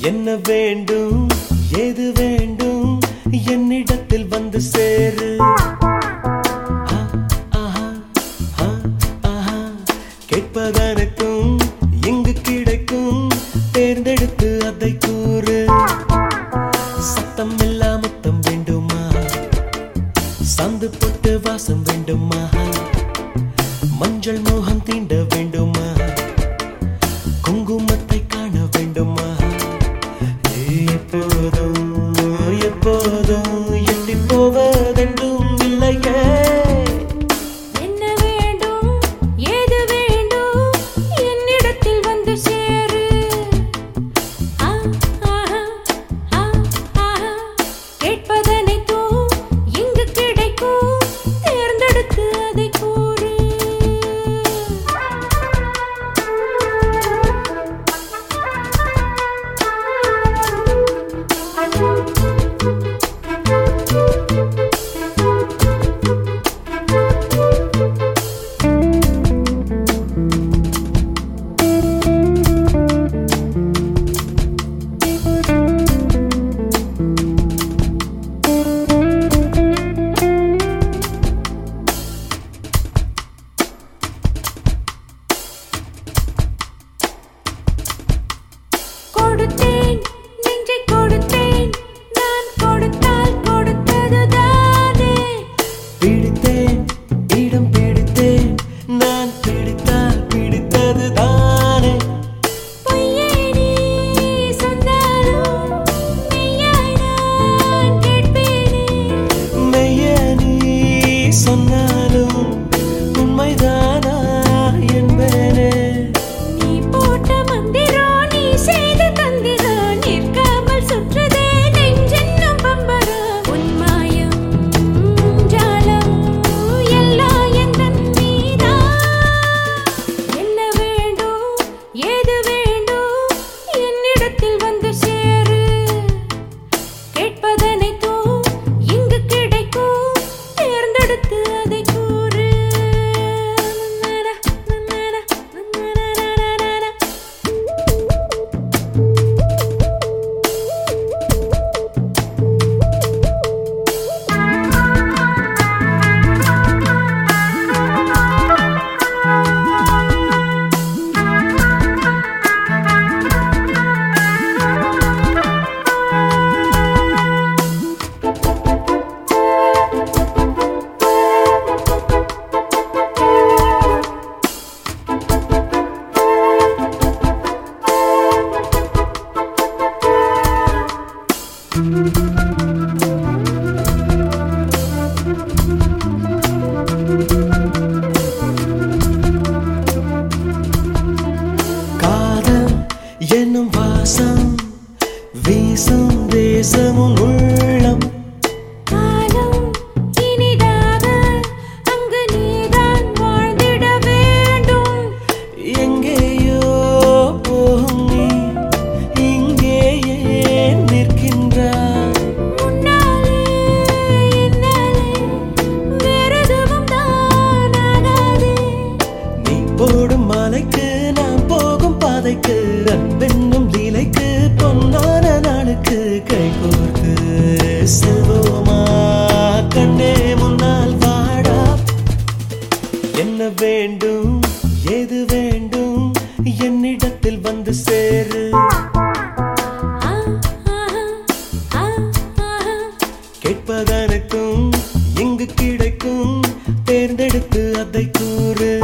என்ன வேண்டும் ஏது வேண்டும் என்னிடத்தில் வந்து சேரு ஆ, ஆஹா, ஆ, ஆஹா. கேட்பதற்கும் இங்கு கிடைக்கும் தேர்ந்தெடுத்து அதை கூறு சத்தம் இல்லா முத்தம் வேண்டுமா சந்து போட்டு வாசம் வேண்டுமா மஞ்சள் மோகம் தீண்ட வேண்டுமா குங்குமத்தை காண வேண்டுமா எப்போதும் எப்போதும் எட்டி போவதென்றும் இல்லையே என்ன வேண்டும் ஏது வேண்டும் என்னிடத்தில் வந்து சேரு ஆ, ஆஹா, ஆ, ஆஹா. கேட்பதனைத்தும் இங்கு கிடைக்கும் தேர்ந்தெடுத்து அதை கூறு கொடுத்தேன் நெஞ்சை கொடுத்தேன் நான் கொடுத்தால் கொடுத்ததுதானே பிடித்தேன் இடம் பிடித்தேன் நான் பிடித்தால் பிடித்தது தானே பொய்யை நீ சொன்னாலும் மெய்யாய் நான் கேட்பேனே மெய்ய நீ சொன்னாலும் உண்மைதானா என்பேனே நீ போட்ட மந்திரம் நீ செய்த தந்திரம் நிற்காமல் சுற்றுதே நெஞ்சென்னும் பம்பரம் உன் மாயம் ஜாலம் எல்லாம் எந்தன் மீதான் என்ன வேண்டும் ஏது வேண்டும் என்னிடத்தில் வந்து சேரு கேட்பதனைத்தும் இங்கு கிடைக்கும் தேர்ந்தெடுத்து அதை கூறு நன்னன, நன்னன, நன்னனனனனன. காதல் என்னும் வாசம் வீசும் தேசமும் உள்ளம் காலம் இனிதாக அங்கு நீதான் வாழ்ந்திட வேண்டும் எங்கேயோ போகும் நீ இங்கே ஏன் நிற்கின்றாய் முன்னாலே என்னாலே வேறெதுவும் தான் ஆகாதே நீ போடும் மாலைக்கு நான் போகும் பாதைக்கு அன்பென்னும் லீலைக்கு பொன்னான நாளுக்கு கை கோர்த்து செல்வோமா கண்ணே முன்னால் வாடா என்ன வேண்டும் ஏது வேண்டும் என்னிடத்தில் வந்து சேரு ஆ, ஆஹா, ஆ, ஆஹா. கேட்பதற்கும் இங்கு கிடைக்கும் தேர்ந்தெடுத்து அதை கூறு